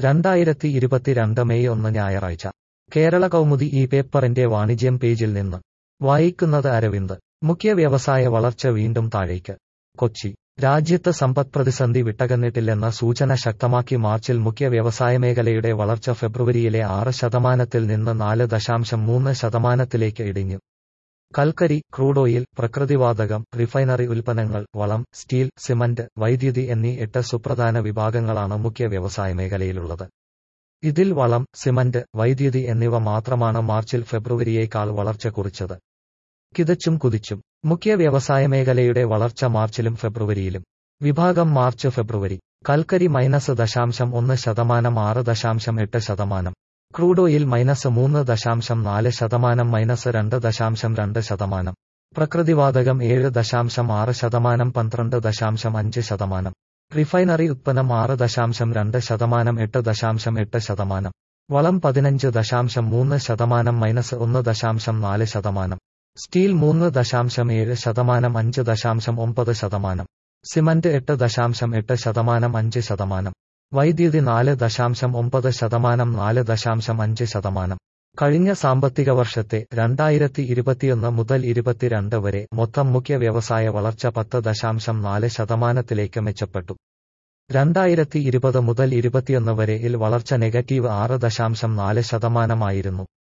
രണ്ടായിരത്തി ഇരുപത്തിരണ്ട് മെയ് ഒന്ന് ഞായറാഴ്ച കേരള കൗമുദി ഈ പേപ്പറിന്റെ വാണിജ്യം പേജിൽ നിന്ന് വായിക്കുന്നത് അരവിന്ദ് മുഖ്യ വ്യവസായ വളർച്ച വീണ്ടും താഴേക്ക് കൊച്ചി രാജ്യത്ത് സമ്പദ്പ്രതിസന്ധി വിട്ടകന്നിട്ടില്ലെന്ന സൂചന ശക്തമാക്കി മാർച്ചിൽ മുഖ്യ വ്യവസായമേഖലയുടെ വളർച്ച ഫെബ്രുവരിയിലെ ആറ് ശതമാനത്തിൽ നിന്ന് നാല് ദശാംശം മൂന്ന് ശതമാനത്തിലേക്ക് ഇടിഞ്ഞു കൽക്കരി ക്രൂഡ് ഓയിൽ പ്രകൃതിവാതകം റിഫൈനറി ഉൽപ്പന്നങ്ങൾ വളം സ്റ്റീൽ സിമന്റ് വൈദ്യുതി എന്നീ എട്ട് സുപ്രധാന വിഭാഗങ്ങളാണ് മുഖ്യ വ്യവസായമേഖലയിലുള്ളത് ഇതിൽ വളം സിമന്റ് വൈദ്യുതി എന്നിവ മാത്രമാണ് മാർച്ചിൽ ഫെബ്രുവരിയേക്കാൾ വളർച്ച കുറിച്ചത് കിതച്ചും കുതിച്ചും മുഖ്യ വ്യവസായ മേഖലയുടെ വളർച്ച മാർച്ചിലും ഫെബ്രുവരിയിലും വിഭാഗം മാർച്ച് ഫെബ്രുവരി കൽക്കരി മൈനസ് ദശാംശം ഒന്ന് ശതമാനം ആറ് ദശാംശം എട്ട് ശതമാനം ക്രൂഡ് ഓയിൽ മൈനസ് മൂന്ന് ദശാംശം നാല് ശതമാനം മൈനസ് രണ്ട് ദശാംശം രണ്ട് ശതമാനം പ്രകൃതിവാതകം ഏഴ് ദശാംശം ആറ് ശതമാനം പന്ത്രണ്ട് ദശാംശം അഞ്ച് ശതമാനം റിഫൈനറി ഉത്പന്നം ആറ് ദശാംശം രണ്ട് ശതമാനം എട്ട് ദശാംശം എട്ട് ശതമാനം വളം പതിനഞ്ച് ദശാംശം മൂന്ന് ശതമാനം മൈനസ് ഒന്ന് ദശാംശം നാല് ശതമാനം സ്റ്റീൽ മൂന്ന് ദശാംശം ഏഴ് ശതമാനം അഞ്ച് ദശാംശം ഒമ്പത് ശതമാനം സിമന്റ് എട്ട് ദശാംശം എട്ട് ശതമാനം അഞ്ച് ശതമാനം വൈദ്യുതി നാല് ദശാംശം ഒമ്പത് ശതമാനം നാല് ദശാംശം അഞ്ച് ശതമാനം കഴിഞ്ഞ സാമ്പത്തിക വർഷത്തെ രണ്ടായിരത്തി ഇരുപത്തിയൊന്ന് മുതൽ ഇരുപത്തിരണ്ട് വരെ മൊത്തം മുഖ്യ വ്യവസായ വളർച്ച പത്ത് ദശാംശം നാല് ശതമാനത്തിലേക്ക് മെച്ചപ്പെട്ടു രണ്ടായിരത്തി ഇരുപത് മുതൽ ഇരുപത്തിയൊന്ന് വരെ ഇൽ വളർച്ച നെഗറ്റീവ് ആറ് ദശാംശം നാല് ശതമാനമായിരുന്നു